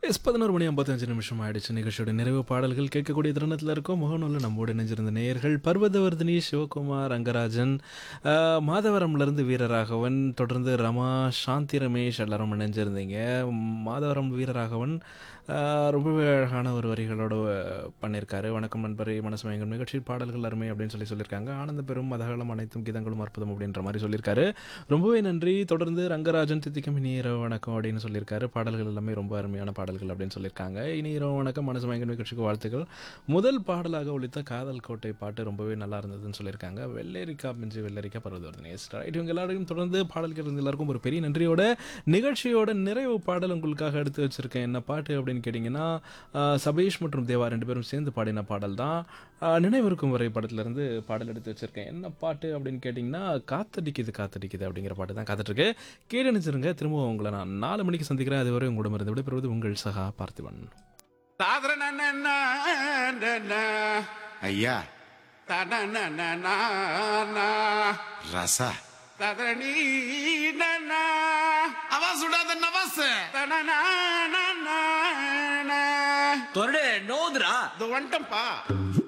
S பதினோரு மணி ஐம்பத்தஞ்சு நிமிஷம் ஆயிடுச்சு நிகழ்ச்சியோட நிறைவு பாடல்கள் கேட்கக்கூடிய தருணத்தில் இருக்கும் முகநூலில் நம்மோடு இணைஞ்சிருந்த நேயர்கள் பர்வதவர்தினி சிவகுமார் ரங்கராஜன் ஆஹ், மாதவரம்லேருந்து வீரராகவன் தொடர்ந்து ரமா சாந்தி ரமேஷ் எல்லாரும் இணைஞ்சிருந்தீங்க மாதவரம் வீரராகவன் ஆஹ், ரொம்பவே அழகான ஒரு வரிகளோட பண்ணியிருக்காரு வணக்கம் நண்பரே மனசு மயங்கும் நிகழ்ச்சி பாடல்கள் அருமை அப்படின்னு சொல்லி சொல்லியிருக்காங்க ஆனந்த பெரும் மதகளும் அனைத்தும் கீதங்களும் அற்புதம் அப்படின்ற மாதிரி சொல்லியிருக்காரு ரொம்பவே நன்றி தொடர்ந்து ரங்கராஜன் தித்திக்கும் இனி இரவு வணக்கம் அப்படின்னு சொல்லியிருக்காரு பாடல்கள் எல்லாமே ரொம்ப அருமையான பாடல்கள் அப்படின்னு சொல்லியிருக்காங்க இனி இரவு வணக்கம் மனசு மயங்கும் நிகழ்ச்சிக்கு வாழ்த்துக்கள் முதல் பாடலாக ஒழித்த காதல் கோட்டை பாட்டு ரொம்பவே நல்லா இருந்ததுன்னு சொல்லியிருக்காங்க வெள்ளரிக்கா மிஞ்சி வெள்ளரிக்கா பருவதோட ரைட் இவங்க எல்லாருக்கும் தொடர்ந்து பாடல்கள் இருந்த எல்லாருக்கும் ஒரு பெரிய நன்றியோட நிகழ்ச்சியோட நிறைவு பாடல் உங்களுக்காக எடுத்து வச்சிருக்கேன் என்ன பாட்டு அப்படின்னு கேட்டிங்கன்னா ஆஹ், சபேஷ் மற்றும் தேவா ரெண்டு பேரும் சேர்ந்து பாடின பாடல் தான் ஆஹ், நினைவிருக்கும் வரை படத்துலேருந்து பாடல் எடுத்து வச்சிருக்கேன் என்ன பாட்டு அப்படின்னு கேட்டிங்கன்னா காத்தடிக்குது காத்தடிக்குது அப்படிங்கிற பாட்டு தான் காத்துட்ருக்கு கேட்டு நினைச்சிருங்க திரும்பவும் உங்களை நான் நாலு மணிக்கு சந்திக்கிறேன் அதுவரை உங்களிடம் இருந்து விடைபெறுவது உங்கள் சகா பார்த்திபன் ஐயா ரசா அவன் சுடாத நவாஸ் தொரடு நோதுரா வந்துட்டம்பா